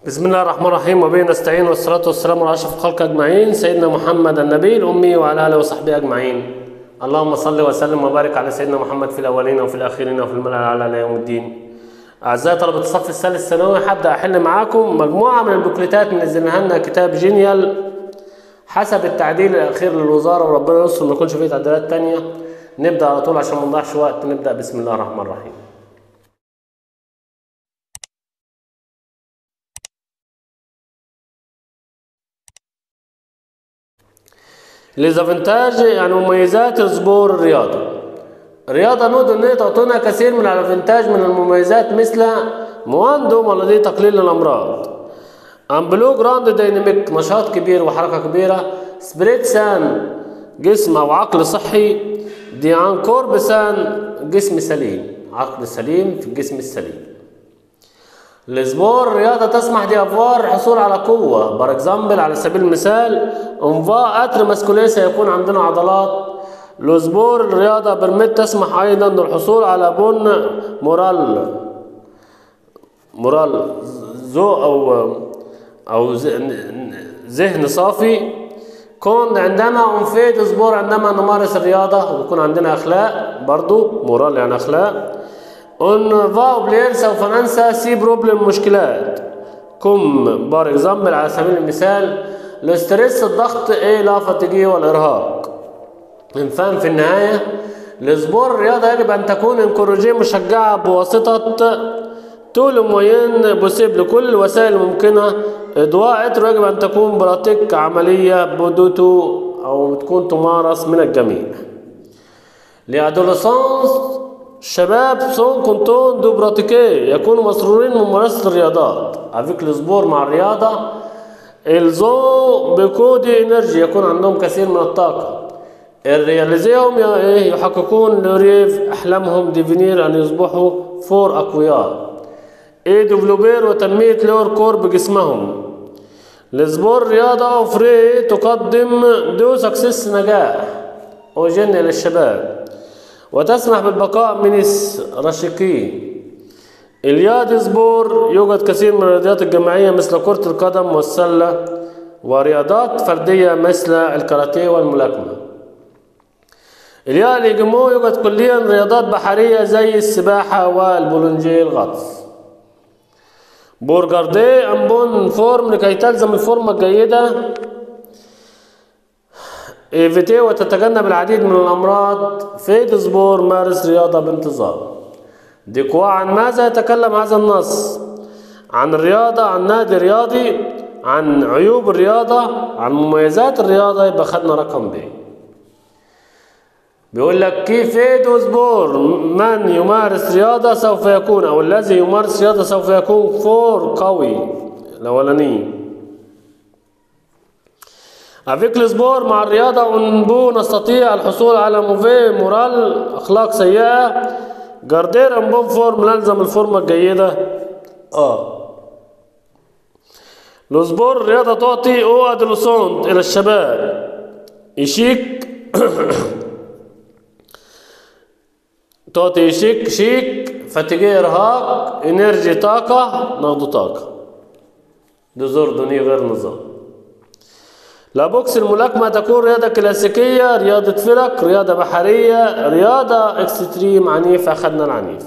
بسم الله الرحمن الرحيم وبه نستعين والصلاة والسلام على أشرف الخلق أجمعين سيدنا محمد النبي الأمي وعلى آله وصحبه أجمعين اللهم صل وسلم وبارك على سيدنا محمد في الأولين وفي الآخرين وفي الملأ الأعلى إلى يوم الدين أعزائي طلبة الصف الثالث الثانوي هبدأ أحل معاكم مجموعة من البوكليتات منزلها لنا كتاب جينيال حسب التعديل الأخير للوزارة وربنا يستر ما يكونش فيه تعديلات تانية نبدأ على طول عشان ما نضيعش وقت نبدأ بسم الله الرحمن الرحيم ليزافنتاج يعني مميزات السبور الرياضة الرياضة نود أن تعطينا كثير من الافنتاج من المميزات مثل مواندوم والذي تقليل الأمراض أمبلو جراند ديناميك نشاط كبير وحركة كبيرة سبريتسان جسم أو عقل صحي دي أنكور بسان جسم سليم عقل سليم في الجسم السليم الاسبور الرياضة تسمح لأفوار الحصول على قوة بار اكزامبل على سبيل المثال انفا اتر ماسكولين سيكون عندنا عضلات الاسبور الرياضة برمت تسمح أيضا للحصول على بن مورال مورال ذو أو أو ذهن صافي كون عندما انفيد اسبور عندما نمارس الرياضة ويكون عندنا أخلاق برضو مورال يعني أخلاق اون فاو بلير سوف ننسى سي بروبلم مشكلات كم بار اكزامبل على سبيل المثال الاسترس الضغط ايه لا فاتيجي والارهاق انفهم في النهاية الاسبور الرياضة يجب ان تكون انكورجي مشجعة بواسطة طول موين بوسيب لكل الوسائل الممكنة اضواء عطر يجب ان تكون براتيك عملية بدوتو او تكون تمارس من الجميع لأدولسانس الشباب سون كونتون دو براتيكي يكونوا مسرورين من ممارسة الرياضات افيك السبور مع الرياضة الزو بكودي انرجي يكون عندهم كثير من الطاقة الرياليزيهم يحققون لوريف احلامهم ديفينير ان يصبحوا فور اقوياء اي ديفلوبير وتنمية لور كور بجسمهم السبور رياضة فري تقدم دو سكسس نجاح اوجن للشباب وتسمح بالبقاء من الرشيقين الياد سبور يوجد كثير من الرياضات الجماعية مثل كرة القدم والسلة ورياضات فردية مثل الكاراتيه والملاكمة الياء الإجمو يوجد كليا رياضات بحرية زي السباحة والبولنجي الغطس بورجاردي أمبون فورم لكي تلزم الفورمة الجيدة ايفيتي وتتجنب العديد من الأمراض في سبور مارس رياضة بانتظام ديكوا عن ماذا يتكلم هذا النص عن الرياضة عن نادي رياضي عن عيوب الرياضة عن مميزات الرياضة يبقى خدنا رقم ب بيقول لك كيف سبور من يمارس رياضة سوف يكون أو الذي يمارس رياضة سوف يكون فور قوي الأولاني افيك السبور مع الرياضة انبو نستطيع الحصول على موفي مورال اخلاق سيئة جاردير انبو فورم نلزم الفورمة الجيدة اه السبور الرياضة تعطي او ادلوسونت الى الشباب يشيك تعطي شيك شيك فتيجي ارهاق انرجي طاقة ناخده طاقة ديزوردوني غير نظام لا بوكس الملاكمة تكون رياضة كلاسيكية رياضة فرق رياضة بحرية رياضة اكستريم عنيف أخذنا العنيف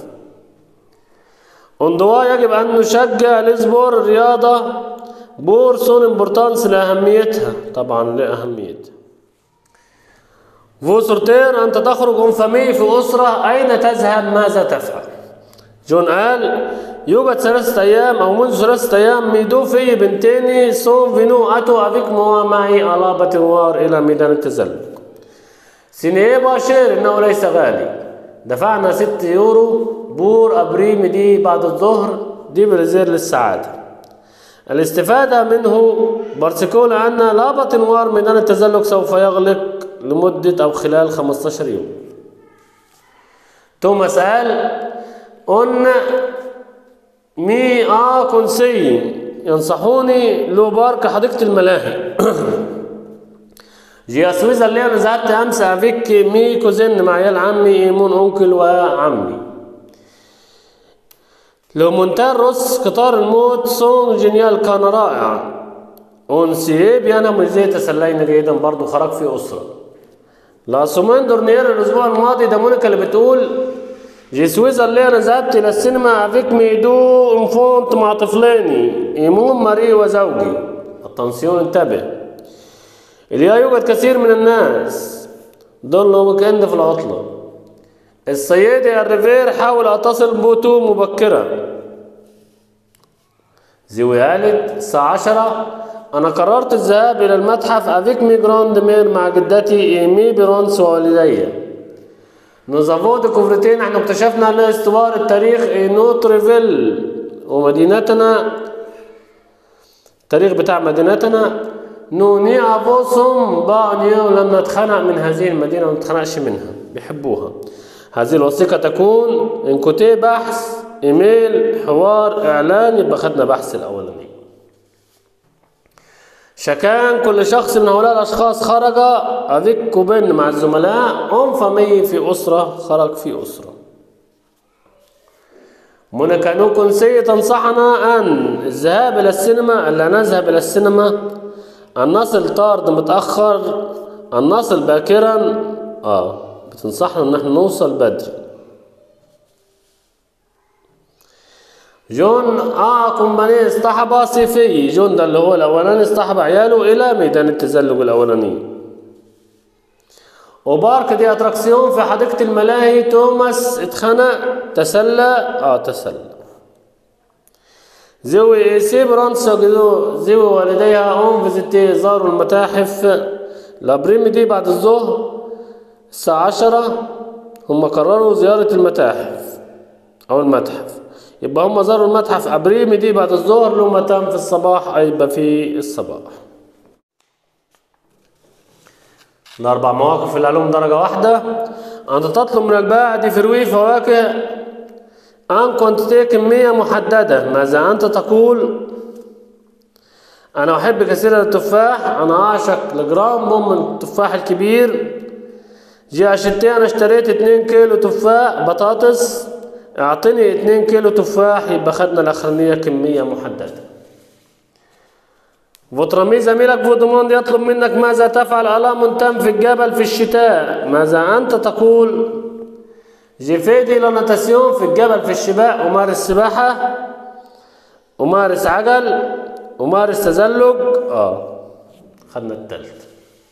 اندوا يجب أن نشجع الاسبور الرياضة بور سون امبورتانس لأهميتها طبعا لأهميتها فو سورتير أنت تخرج أم فامي في أسرة أين تذهب ماذا تفعل جون قال يوجد ثلاثة أيام أو منذ ثلاثة أيام ميدو في بنتين سون فينو أتو أفيك موا معي على باتنوار إلى ميدان التزلج سينيه باشير إنه ليس غالي دفعنا ست يورو بور أبريم دي بعد الظهر دي بريزير للسعادة الاستفادة منه بارسيكو لأن لا باتنوار ميدان التزلج سوف يغلق لمدة أو خلال 15 يوم توماس قال أن مي آ كونسي ينصحوني لو بارك حديقة الملاهي جي سويسرا اللي أنا ذهبت أمس أفيك مي كوزين مع عيال عمي إيمون أنكل وعمي لو مونتان روس قطار الموت سون جينيال كان رائعا اونسيه بيانا مزيه تسلينا جيدا برضو خرج في اسره لا سومان دورنير الاسبوع الماضي ده مونيكا اللي بتقول جي سويزر اللي انا ذهبت الى السينما افيك ميدو انفونت مع طفلاني ايمون ماري وزوجي التنسيون انتبه اليا يوجد كثير من الناس ضل ويك اند في العطله السيدة الريفير حاول اتصل بوتو مبكرا زوي قالت الساعة عشرة أنا قررت الذهاب إلى المتحف أفيك مي جراند مير مع جدتي إيمي برونس ووالدي نوزافو ديكوفرتين احنا اكتشفنا أن استوار التاريخ نوتريفيل ومدينتنا التاريخ بتاع مدينتنا نوني أبوسم بانيو ولم نتخنق من هذه المدينة وما نتخنقش منها بيحبوها هذه الوثيقة تكون إن كتب بحث إيميل حوار إعلان يبقى خدنا بحث الأولاني شكان كل شخص من هؤلاء الأشخاص خرج أذيك كوبين مع الزملاء أم فمي في أسرة خرج في أسرة مونيكا نوكونسي تنصحنا أن الذهاب إلى السينما ألا نذهب إلى السينما أن نصل طارد متأخر أن نصل باكرا آه بتنصحنا إن احنا نوصل بدري جون آه كومباني اصطحب صيفي جون ده اللي هو الأولاني اصطحب عياله إلى ميدان التزلج الأولاني وبارك دي أتراكسيون في حديقة الملاهي توماس اتخنق تسلى اه تسلى زوي ايسي برانسا جدو زوي والديها اون فيزيتي زاروا المتاحف لابريمي دي بعد الظهر الساعة عشرة هم قرروا زيارة المتاحف أو المتحف يبقى هم زاروا المتحف أبريمي دي بعد الظهر لو متام في الصباح يبقى في الصباح الأربع مواقف في العلوم درجة واحدة أنت تطلب من البائع دي فروي فواكه أن كنت كمية محددة ماذا أنت تقول أنا أحب كثيرا التفاح أنا أعشق الجرام بوم من التفاح الكبير جي عشتي أنا اشتريت اتنين كيلو تفاح بطاطس اعطني اتنين كيلو تفاح يبقى خدنا الأخرانية كمية محددة فوترامي زميلك فودوموند يطلب منك ماذا تفعل على منتم في الجبل في الشتاء ماذا أنت تقول جيفيدي لوناتاسيون في الجبل في الشباك أمارس سباحة أمارس عجل أمارس تزلج اه خدنا التالت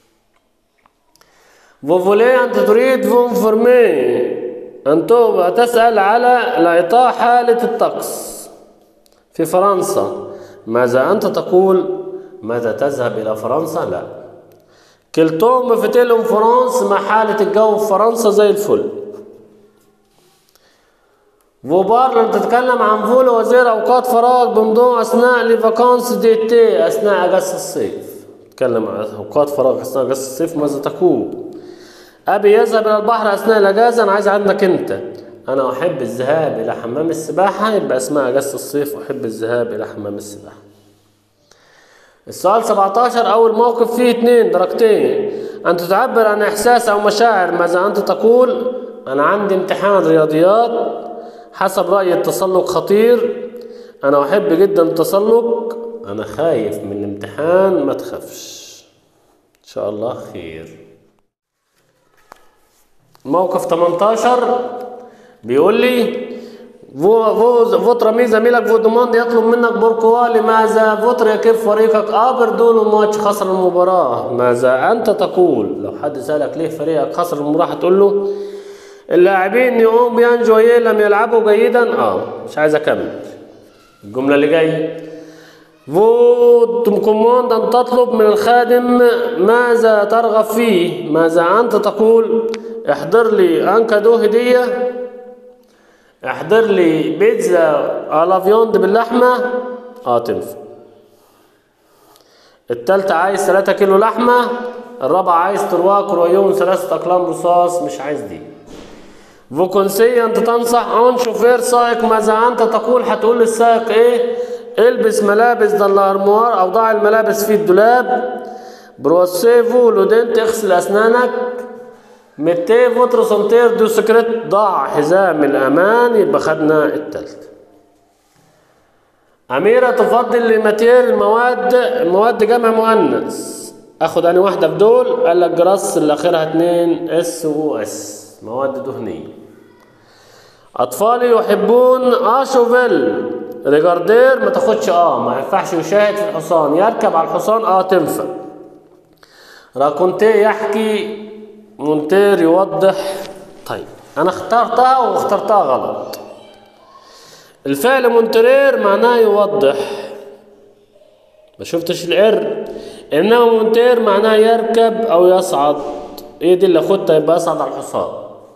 فوفولي أنت تريد فونفورمي أن تسأل على الإعطاء حالة الطقس في فرنسا ماذا أنت تقول ماذا تذهب إلى فرنسا لا كلتهم بفتيلهم فرنسا مع حالة الجو في فرنسا زي الفل فوبار لما تتكلم عن فول وزير أوقات فراغ بمضوع أثناء لفاكانس ديتي أثناء أجازة الصيف تتكلم عن أوقات فراغ أثناء أجازة الصيف ماذا تقول أبي يذهب إلى البحر أثناء الأجازة أنا عايز عندك أنت أنا أحب الذهاب إلى حمام السباحة يبقى اسمها أجازة الصيف أحب الذهاب إلى حمام السباحة السؤال 17 أول موقف فيه اتنين درجتين أنت تعبر عن إحساس أو مشاعر ماذا أنت تقول أنا عندي امتحان رياضيات حسب رأيي التسلق خطير أنا أحب جدا التسلق أنا خايف من الامتحان ما تخافش إن شاء الله خير موقف 18 بيقول لي فو فو فوتر مي زميلك فو دوموند يطلب منك بوركوا لماذا فوتر كيف فريقك ابر دون ماتش خسر المباراة ماذا انت تقول لو حد سألك ليه فريقك خسر المباراة هتقول له اللاعبين يوم بيان جويه لم يلعبوا جيدا اه مش عايز اكمل الجملة اللي جاية فو كوموند أن تطلب من الخادم ماذا ترغب فيه ماذا أنت تقول احضر لي أنكادو هدية احضر لي بيتزا على فيوند باللحمة اه تنفع التالتة عايز تلاتة كيلو لحمة الرابعة عايز تروا كرويون ثلاثة أقلام رصاص مش عايز دي فوكونسي أنت تنصح أون شوفير سائق ماذا أنت تقول هتقول للسائق إيه البس ملابس ضل أرموار أو ضع الملابس في الدولاب بروسيفو لودين تغسل أسنانك متي فوتر سنتير دو سكريت ضع حزام الأمان يبقى خدنا التالت أميرة تفضل لماتير المواد المواد جمع مؤنث اخد انا واحدة في دول قال لك جراس اللي اخرها اتنين اس و اس مواد دهنية اطفالي يحبون اشوفيل ريجاردير ما تاخدش اه ما ينفعش يشاهد في الحصان يركب على الحصان اه تنفع راكونتي يحكي مونتير يوضح طيب انا اخترتها واخترتها غلط الفعل مونترير معناه يوضح ما شفتش العر انما مونتير معناه يركب او يصعد ايه دي اللي خدتها يبقى يصعد على الحصان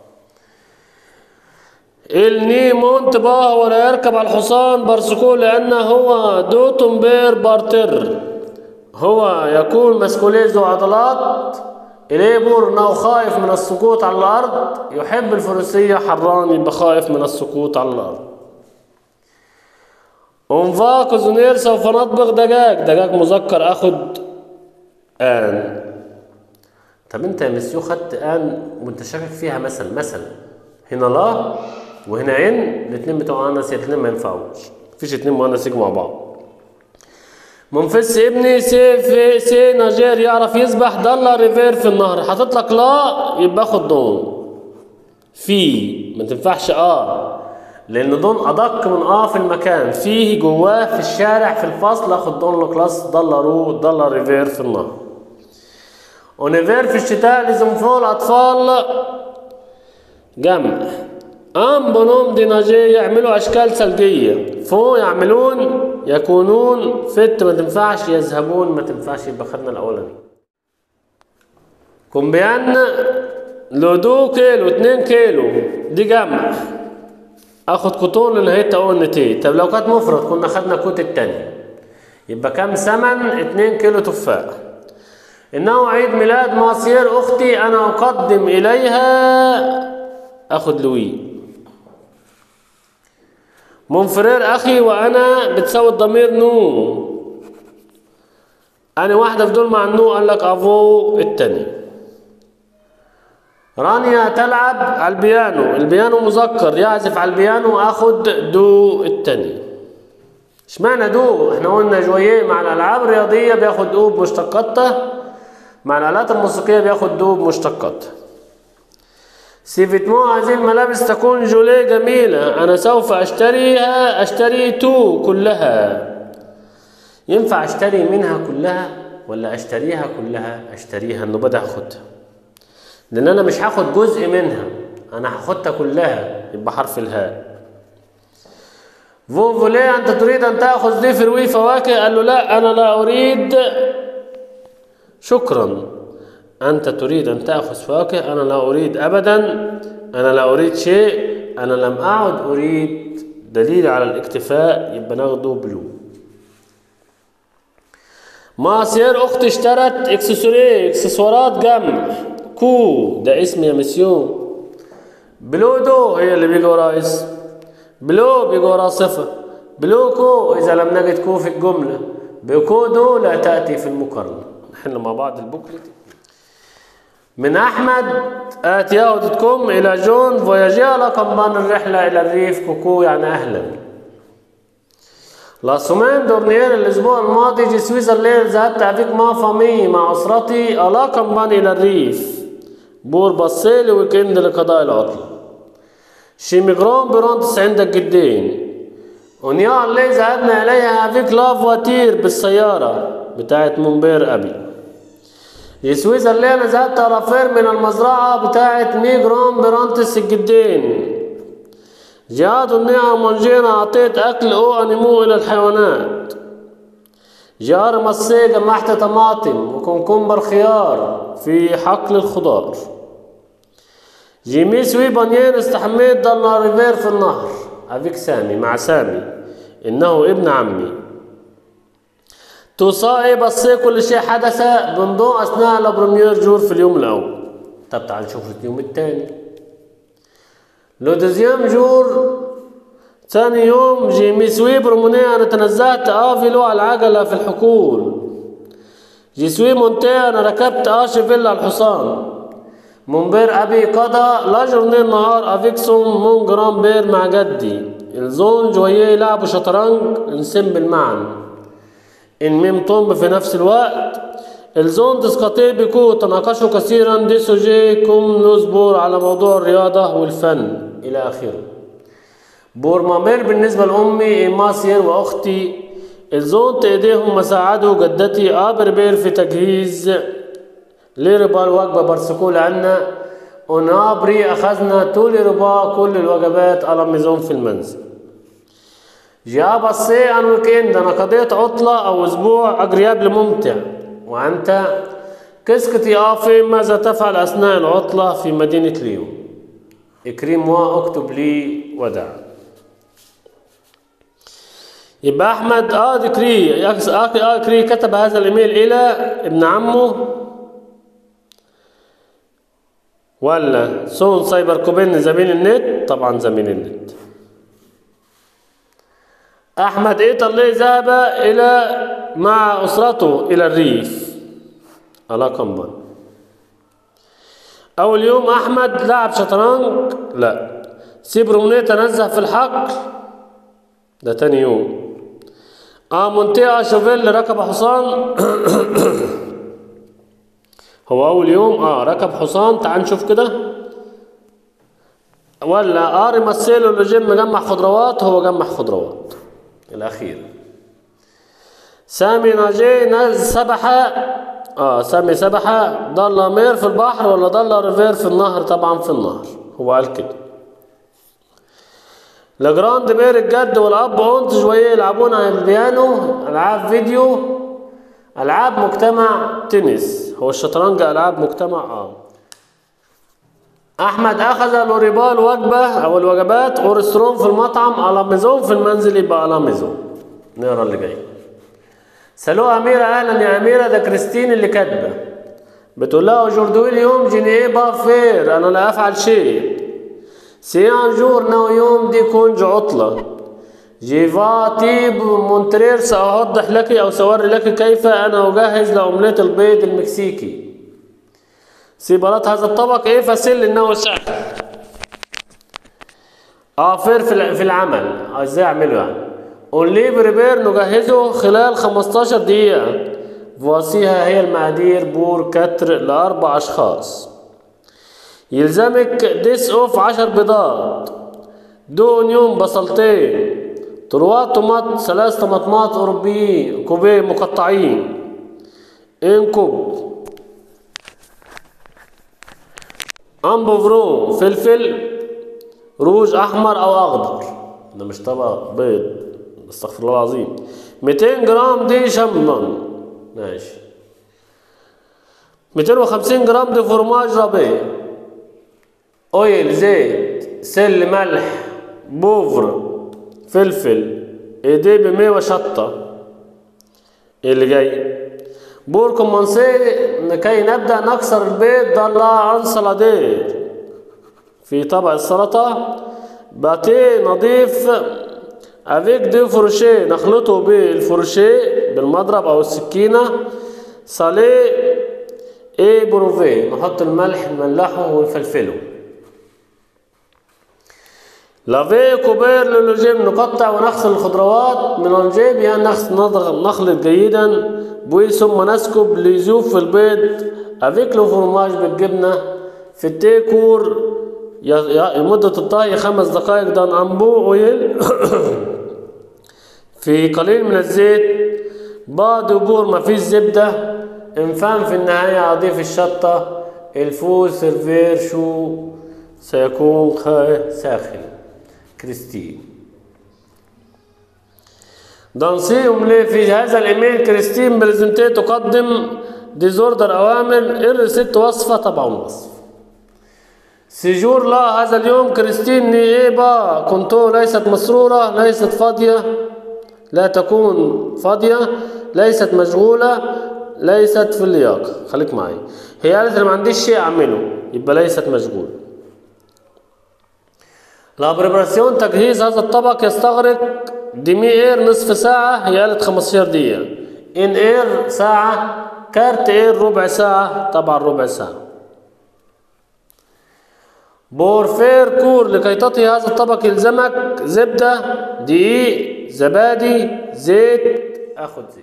الني مونتبا ولا يركب على الحصان بارسكو لأنه هو دوتنبير بارتر هو يكون مسكوليه ذو عضلات إليبور إنه خائف من السقوط على الأرض يحب الفروسية حران يبقى خائف من السقوط على الأرض أنفا كوزونير سوف نطبخ دجاج دجاج مذكر أخد آن طب أنت يا مسيو خدت آن وأنت شاكك فيها مثل مثل هنا لا وهنا عين الاتنين بتوع أنس الاتنين ما ينفعوش مفيش اتنين مؤنث يجوا مع بعض منفس ابني سي في سي ناجير يعرف يسبح ضل ريفير في النهر حاطط لك لا يبقى خد دون في ما تنفعش اه لان دون ادق من اه في المكان فيه جواه في الشارع في الفصل اخد دون لكلاس ضل رو ضل ريفير في النهر اونيفير في الشتاء لازم فوق الاطفال جمع ام بنوم ديناجي يعملوا اشكال ثلجيه فو يعملون يكونون فت ما تنفعش يذهبون ما تنفعش يبقى خدنا الاولاني كومبيان لودو كيلو 2 كيلو دي جمع اخد كوتون اللي هي تقول تي طب لو كانت مفرد كنا خدنا كوت التاني يبقى كام ثمن 2 كيلو تفاح انه عيد ميلاد ماسير اختي انا اقدم اليها اخد لوي منفرير اخي وانا بتساوي الضمير نو انا واحده في دول مع النو قال لك افو التاني رانيا تلعب على البيانو البيانو مذكر يعزف على البيانو اخد دو التاني اشمعنى دو احنا قلنا جويه مع الالعاب الرياضيه بياخد دو بمشتقاتها مع الالات الموسيقيه بياخد دو بمشتقاتها سيفيتمو هذه الملابس تكون جوليه جميلة أنا سوف أشتريها أشتري تو كلها ينفع أشتري منها كلها ولا أشتريها كلها أشتريها إنه بدأ أخدها لأن أنا مش هاخد جزء منها أنا هاخدها كلها يبقى حرف الهاء فو فولي أنت تريد أن تأخذ دي فروي فواكه قال له لا أنا لا أريد شكرا أنت تريد أن تأخذ فواكه أنا لا أريد أبدا أنا لا أريد شيء أنا لم أعد أريد دليل على الاكتفاء يبقى ناخده بلو ماسير أختي اشترت اكسسوري اكسسوارات جمع كو ده اسم يا مسيو بلو دو هي اللي بيجي وراها اسم بلو بيجي وراها صفة بلو كو إذا لم نجد كو في الجملة بكو دو لا تأتي في المقارنة نحل مع بعض البوكلت من أحمد آت ياهو دوت كوم إلى جون فواياجي على كمبان الرحلة إلى الريف كوكو يعني أهلا لا سومين دورنيير الأسبوع الماضي جي سويسرلاند ذهبت أفيك مع فامي مع أسرتي على كمبان إلى الريف بور بصيلي ويكند لقضاء العطلة شيميغرون برونتس عندك جدين ونيا اللي ذهبنا إليها أفيك لاف واتير بالسيارة بتاعت منبير أبي سويسرلاند ذهبت رافير من المزرعة بتاعت ميجرون برانتس الجدين جهاد النعم منجينا أعطيت أكل أو أنمو إلى الحيوانات جار مصي جمعت طماطم وكمكمبر خيار في حقل الخضار جيمي سوي بانيين استحميت ضل ريفير في النهر أفيك سامي مع سامي إنه ابن عمي توصائي بصي كل شيء حدث بنضوء أثناء البريمير جور في اليوم الأول طب تعال نشوف اليوم الثاني لو دوزيام جور ثاني يوم جي ميسوي برموني أنا تنزهت آفيلو على العجلة في الحقول جي سوي مونتي أنا ركبت آشفيل على الحصان منبير أبي قضى لا جورني النهار أفيكسون مون جرام بير مع جدي الزون وياه يلعبوا شطرنج نسمبل معا إن ميم طنب في نفس الوقت الزون ديسكاتي بيكو تناقشوا كثيرا دي سوجي كوم نصبر على موضوع الرياضة والفن إلى آخره بور مامير بالنسبة لأمي إيماسير وأختي الزون تأيديهم مساعدوا جدتي آبر بير في تجهيز لربا الوجبة برسكول عنا ونابري أخذنا طول ربا كل الوجبات على ميزون في المنزل جاء بصي عن ويكند أنا قضيت عطلة أو أسبوع أجرياب ممتع وأنت كسكتي آفي ماذا تفعل أثناء العطلة في مدينة ليون اكريم واكتب لي ودع يبقى احمد اه ذكري اه ذكري كتب هذا الايميل الى ابن عمه ولا سون سايبر كوبين زميل النت طبعا زميل النت احمد ايطالي ذهب الى مع اسرته الى الريف على كمبر اول يوم احمد لعب شطرنج لا سيبرونيه تنزه في الحقل ده تاني يوم اه منطقة شوفيل ركب حصان هو أول يوم اه ركب حصان تعال نشوف كده ولا اري مسيلو اللي جيم مجمع خضروات هو جمع خضروات الأخير سامي ناجي نز سبح اه سامي سبح ضل مير في البحر ولا ضل ريفير في النهر طبعا في النهر هو قال كده لجراند بير الجد والاب اونت شويه يلعبون على البيانو العاب فيديو العاب مجتمع تنس هو الشطرنج العاب مجتمع اه احمد اخذ لوريبال وجبه او الوجبات اورسترون في المطعم على ميزون في المنزل يبقى على ميزون نقرا اللي جاي سالوه اميره اهلا يا اميره ده كريستين اللي كاتبه بتقول لها جوردوي اليوم جيني با فير انا لا افعل شيء سي ان جور نو يوم دي كونج عطلة جيفاتي مونترير سأوضح لك أو سأوري لك كيف أنا أجهز لأومليت البيض المكسيكي سيبرات هذا الطبق إيه فسل إنه سهل آفر في في العمل إزاي أعمله يعني أونلي بريبير نجهزه خلال 15 دقيقة فواسيها هي المقادير بور كتر لأربع أشخاص يلزمك ديس اوف عشر بيضات دو اونيون بصلتين تروا طماط ثلاث طماطمات اوروبيين كوبين مقطعين ان كوب امبوفرون فلفل روج احمر او اخضر ده مش طبق بيض استغفر الله العظيم 200 جرام دي شمن ماشي 250 جرام دي فرماج رابيه اويل زيت سل ملح بوفر فلفل ايديه بمية وشطة ايه اللي جاي بور كومونسي لكي نبدأ نكسر البيض ضل عن سلادير في طبق السلطة باتيه نضيف افيك دي فروشيه نخلطه بالفروشيه بالمضرب او السكينة صاليه ايه بروفيه نحط الملح نملحه ونفلفله لافي كوبير للوجيم نقطع ونغسل الخضروات من الجيب يعني نخلط جيدا بوي ثم نسكب ليذوب في البيض افيك لو فرماج بالجبنة في التيكور مدة الطهي خمس دقائق دان أمبو أويل في قليل من الزيت بعد بور ما فيش زبدة انفان في النهاية أضيف الشطة الفول سيرفير شو سيكون ساخن كريستين دانسي أملي في هذا الإيميل كريستين بريزنتي تقدم ديزوردر أوامر ار ست وصفة طبعا وصف سيجور لا هذا اليوم كريستين نيبا كنتو ليست مسرورة ليست فاضية لا تكون فاضية ليست مشغولة ليست في اللياقة خليك معي هي قالت أنا ما عنديش شيء أعمله يبقى ليست مشغولة لا بريبراسيون تجهيز هذا الطبق يستغرق ديمي اير نصف ساعة هي قالت 15 دقيقة ان اير ساعة كارت اير ربع ساعة طبعا ربع ساعة بورفير كور لكي تطهي هذا الطبق يلزمك زبدة دقيق زبادي زيت اخد زيت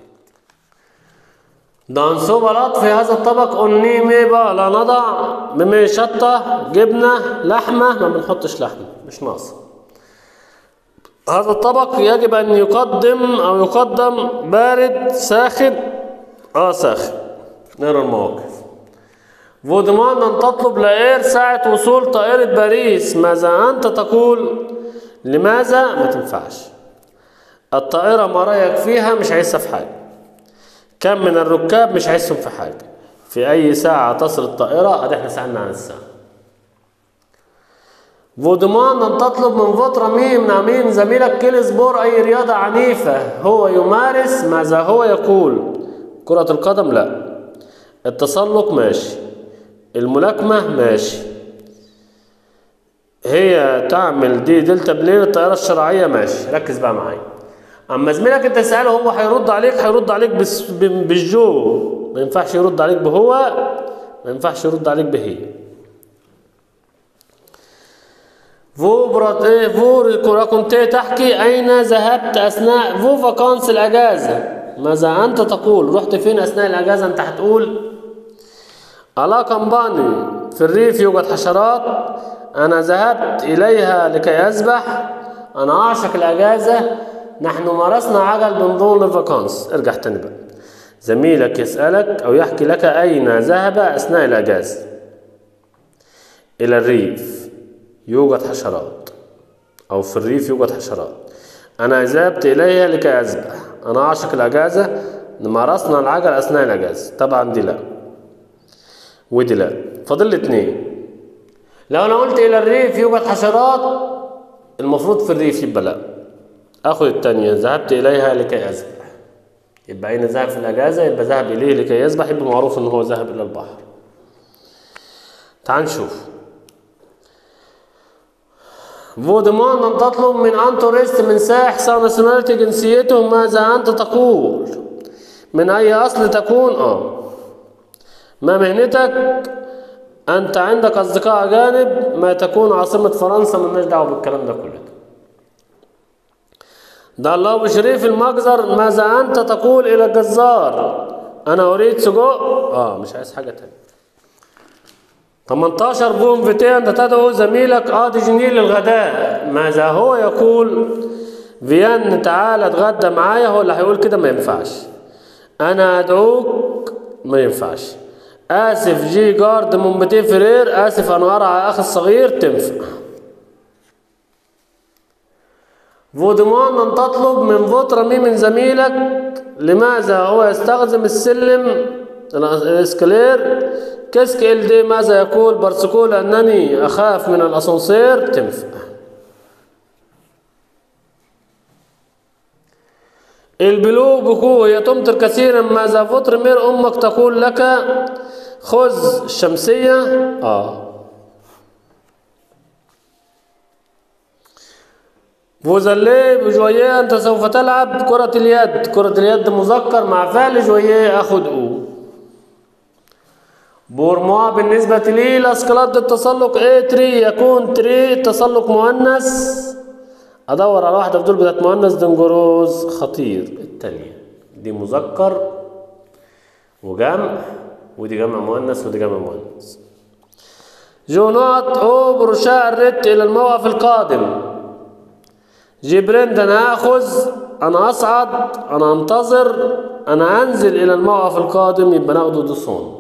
دانسو بلاط في هذا الطبق أني ميبا لا نضع بمي شطة جبنة لحمة ما بنحطش لحمة مش ناقصة هذا الطبق يجب أن يقدم أو يقدم بارد ساخن اه ساخن نقرا المواقف فودمان أن تطلب لإير ساعة وصول طائرة باريس ماذا أنت تقول لماذا ما تنفعش الطائرة ما رأيك فيها مش عايزة في حاجة كم من الركاب مش عايزهم في حاجة في أي ساعة تصل الطائرة أدي احنا سألنا عن الساعة فودمان أن تطلب من فترة مين من أمين زميلك كل سبور أي رياضة عنيفة هو يمارس ماذا هو يقول كرة القدم لا التسلق ماشي الملاكمة ماشي هي تعمل دي دلتا بلين الطيارة الشرعية ماشي ركز بقى معايا اما زميلك انت تسأله هو هيرد عليك هيرد عليك بس ب- بالجو ما ينفعش يرد عليك بهو ما ينفعش يرد عليك بهي فو برات ايه فو كنت تحكي اين ذهبت اثناء فو فاكانس الاجازة ماذا انت تقول رحت فين اثناء الاجازة انت هتقول ألا كمباني في الريف يوجد حشرات أنا ذهبت إليها لكي أسبح أنا أعشق الأجازة نحن مارسنا عجل بنظام الفاكانس ارجع تاني بقى زميلك يسألك أو يحكي لك أين ذهب أثناء الأجازة إلى الريف يوجد حشرات أو في الريف يوجد حشرات أنا ذهبت إليها لكي أسبح أنا أعشق الأجازة مارسنا العجل أثناء الأجازة طبعا دي لأ ودي لا فاضل لي اتنين لو انا قلت الى الريف يوجد حشرات المفروض في الريف يبقى لا اخد التانية ذهبت اليها لكي اسبح يبقى اين ذهب في الاجازة يبقى ذهب اليه لكي يسبح يبقى معروف ان هو ذهب الى البحر تعال نشوف فودمان أن تطلب من أن تورست من سائح ناسيوناليتي جنسيته ماذا أنت تقول من أي أصل تكون آه ما مهنتك أنت عندك أصدقاء أجانب ما تكون عاصمة فرنسا مالناش دعوة بالكلام ده كله ده الله بشريف المجزر ماذا أنت تقول إلى الجزار أنا أريد سجق آه مش عايز حاجة تانية 18 بوم فيتي أنت تدعو زميلك آدي جنيه للغداء ماذا هو يقول فيان تعال اتغدى معايا هو اللي هيقول كده ما ينفعش أنا أدعوك ما ينفعش آسف جي جارد من بتي فرير آسف أنا أرعى أخي الصغير تنفع فودمان أن تطلب من فترة مين من زميلك لماذا هو يستخدم السلم الاسكلير كسك ال دي ماذا يقول برسكول أنني أخاف من الأسانسير تنفع البلو بكو هي تمطر كثيرا ماذا فتر مير أمك تقول لك خذ الشمسية آه فوزالي بجوية أنت سوف تلعب كرة اليد كرة اليد مذكر مع فعل جوية أخذ أو بورموا بالنسبة لي الأسكالات التسلق إيه تري يكون تري تسلق مؤنث أدور على واحدة في دول بتاعت مؤنث دنجروز خطير التانية دي مذكر وجمع ودي جمع مؤنث ودي جمع مؤنث جونات أو برشاء الرت إلى الموقف القادم جبرين أنا آخذ أنا أصعد أنا أنتظر أنا أنزل إلى الموقف القادم يبقى ناخده دصون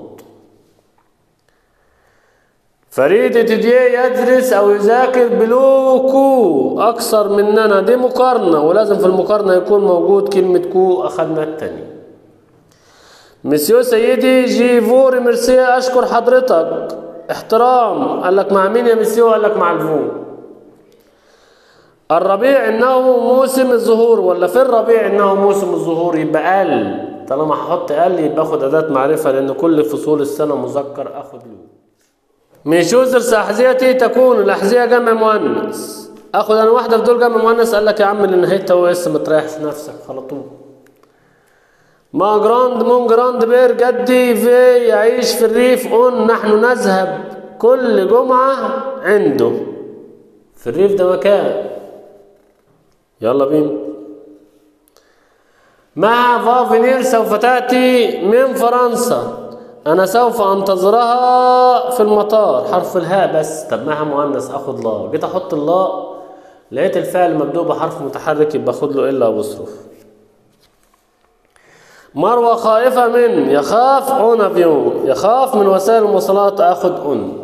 فريد تديه يدرس أو يذاكر بلو كو أكثر مننا دي مقارنة ولازم في المقارنة يكون موجود كلمة كو أخدنا التاني مسيو سيدي جي فور ميرسي أشكر حضرتك احترام قال لك مع مين يا مسيو قال لك مع الفو الربيع انه موسم الظهور ولا في الربيع انه موسم الظهور يبقى قل طالما هحط قل يبقى اخد اداه معرفه لان كل فصول السنه مذكر اخد له من شوزر احذيتي تكون الاحذيه جمع مؤنث اخد انا واحده في دول جمع مؤنث قال لك يا عم لان هي هو لسه متريح نفسك على طول ما جراند مون جراند بير جدي في يعيش في الريف أن نحن نذهب كل جمعة عنده في الريف ده مكان يلا بينا مع فافينير سوف تأتي من فرنسا أنا سوف أنتظرها في المطار حرف الهاء بس طب معها مؤنث أخد لا جيت أحط اللا لقيت الفعل مبدوء بحرف متحرك يبقى أخد له إلا وأصرف مروة خائفة من يخاف اون افيون يخاف من وسائل المواصلات اخد اون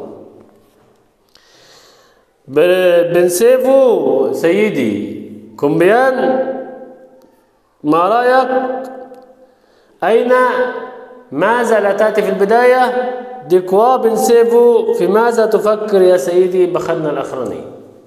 ب- بنسيفو سيدي كومبيان ما رأيك أين ماذا لا تأتي في البداية ديكوا بنسيفو في ماذا تفكر يا سيدي بخدنا الأخراني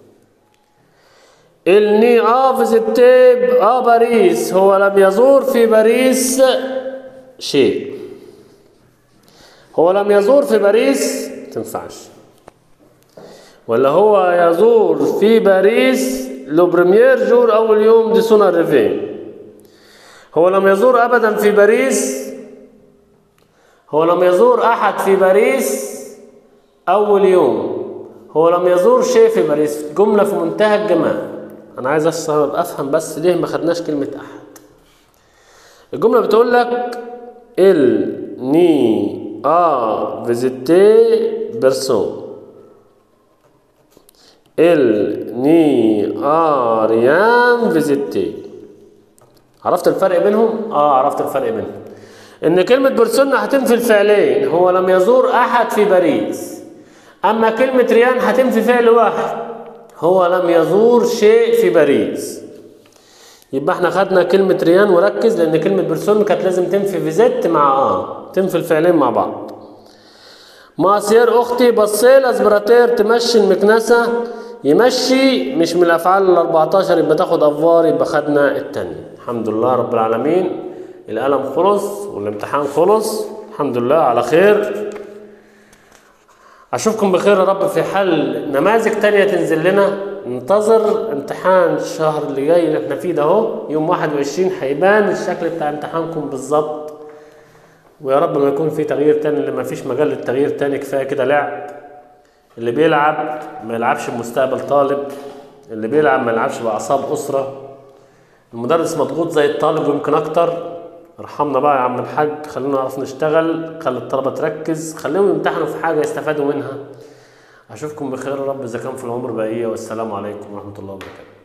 إلني آ فيزيتي آ باريس هو لم يزور في باريس شيء هو لم يزور في باريس تنفعش ولا هو يزور في باريس لو بريمير جور أول يوم دي سونا ريفي هو لم يزور أبدا في باريس هو لم يزور أحد في باريس أول يوم هو لم يزور شيء في باريس جملة في منتهى الجمال أنا عايز أفهم- أفهم بس ليه ما خدناش كلمة أحد الجملة بتقول لك il n'y a visité personne il n'y a rien visité عرفت الفرق بينهم؟ اه عرفت الفرق بينهم ان كلمة بيرسون هتنفي الفعلين هو لم يزور احد في باريس اما كلمة ريان هتنفي فعل واحد هو لم يزور شيء في باريس يبقى احنا خدنا كلمة ريان وركز لان كلمة بيرسون كانت لازم تنفي فيزيت مع اه تنفي الفعلين مع بعض ماسير اختي بصيل اسبراتير تمشي المكنسة يمشي مش من الافعال ال 14 يبقى تاخد افوار يبقى خدنا التاني الحمد لله رب العالمين القلم خلص والامتحان خلص الحمد لله على خير اشوفكم بخير يا رب في حل نماذج تانية تنزل لنا ننتظر امتحان الشهر اللي جاي اللي احنا فيه ده اهو يوم 21 هيبان الشكل بتاع امتحانكم بالظبط ويا رب ما يكون في تغيير تاني اللي ما فيش مجال للتغيير تاني كفايه كده لعب اللي بيلعب ما يلعبش بمستقبل طالب اللي بيلعب ما يلعبش باعصاب اسره المدرس مضغوط زي الطالب ويمكن اكتر ارحمنا بقى يا عم الحاج خلينا نعرف نشتغل خلي الطلبه تركز خليهم يمتحنوا في حاجه يستفادوا منها اشوفكم بخير يا رب اذا كان في العمر بقيه والسلام عليكم ورحمه الله وبركاته